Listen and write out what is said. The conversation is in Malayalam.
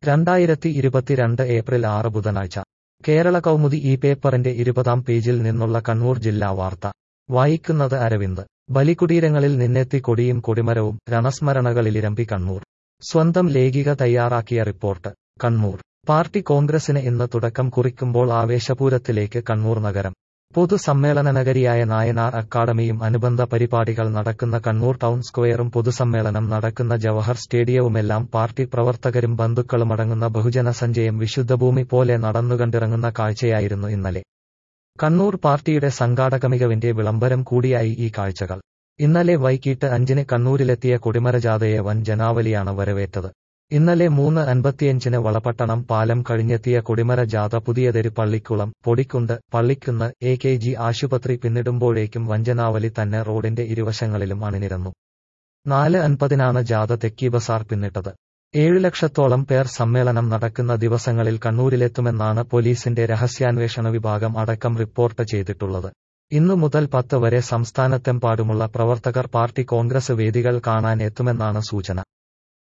രണ്ടായിരത്തി ഇരുപത്തിരണ്ട് ഏപ്രിൽ ആറ് ബുധനാഴ്ച കേരള കൗമുദി ഈ പേപ്പറിന്റെ ഇരുപതാം പേജിൽ നിന്നുള്ള കണ്ണൂർ ജില്ലാ വാർത്ത വായിക്കുന്നത് അരവിന്ദ് ബലികുടീരങ്ങളിൽ നിന്നെത്തി കൊടിയും കൊടിമരവും രണസ്മരണകളിലിരമ്പി കണ്ണൂർ സ്വന്തം ലേഖിക തയ്യാറാക്കിയ റിപ്പോർട്ട് കണ്ണൂർ പാർട്ടി കോൺഗ്രസിന് ഇന്ന് തുടക്കം കുറിക്കുമ്പോൾ ആവേശപൂരത്തിലേക്ക് കണ്ണൂർ നഗരം പൊതുസമ്മേളന നഗരിയായ നായനാർ അക്കാദമിയും അനുബന്ധ പരിപാടികൾ നടക്കുന്ന കണ്ണൂർ ടൗൺ സ്ക്വയറും പൊതുസമ്മേളനം നടക്കുന്ന ജവഹർ സ്റ്റേഡിയവുമെല്ലാം പാർട്ടി പ്രവർത്തകരും ബന്ധുക്കളുമടങ്ങുന്ന ബഹുജനസഞ്ചയം വിശുദ്ധഭൂമി പോലെ നടന്നുകണ്ടിറങ്ങുന്ന കാഴ്ചയായിരുന്നു ഇന്നലെ കണ്ണൂർ പാർട്ടിയുടെ സംഘാടക മികവിന്റെ വിളംബരം കൂടിയായി ഈ കാഴ്ചകൾ ഇന്നലെ വൈകിട്ട് അഞ്ചിന് കണ്ണൂരിലെത്തിയ കൊടിമരജാഥയെ വൻ ജനാവലിയാണ് വരവേറ്റത് ഇന്നലെ മൂന്ന് അൻപത്തിയഞ്ചിന് വളപട്ടണം പാലം കഴിഞ്ഞെത്തിയ കൊടിമര ജാഥ Puthiyatheru Pallikkulam Podikkundu Pallikkunnu A K G ആശുപത്രി പിന്നിടുമ്പോഴേക്കും വഞ്ചനാവലി തന്നെ റോഡിന്റെ ഇരുവശങ്ങളിലും അണിനിരന്നു നാല് അൻപതിനാണ് ജാഥ തെക്കി ബസാർ പിന്നിട്ടത് ഏഴു ലക്ഷത്തോളം പേർ സമ്മേളനം നടക്കുന്ന ദിവസങ്ങളിൽ കണ്ണൂരിലെത്തുമെന്നാണ് പോലീസിന്റെ രഹസ്യാന്വേഷണ വിഭാഗം അടക്കം റിപ്പോർട്ട് ചെയ്തിട്ടുള്ളത് ഇന്നു മുതൽ പത്ത് വരെ സംസ്ഥാനത്തെമ്പാടുമുള്ള പ്രവർത്തകർ പാർട്ടി കോൺഗ്രസ് വേദികൾ കാണാൻ എത്തുമെന്നാണ് സൂചന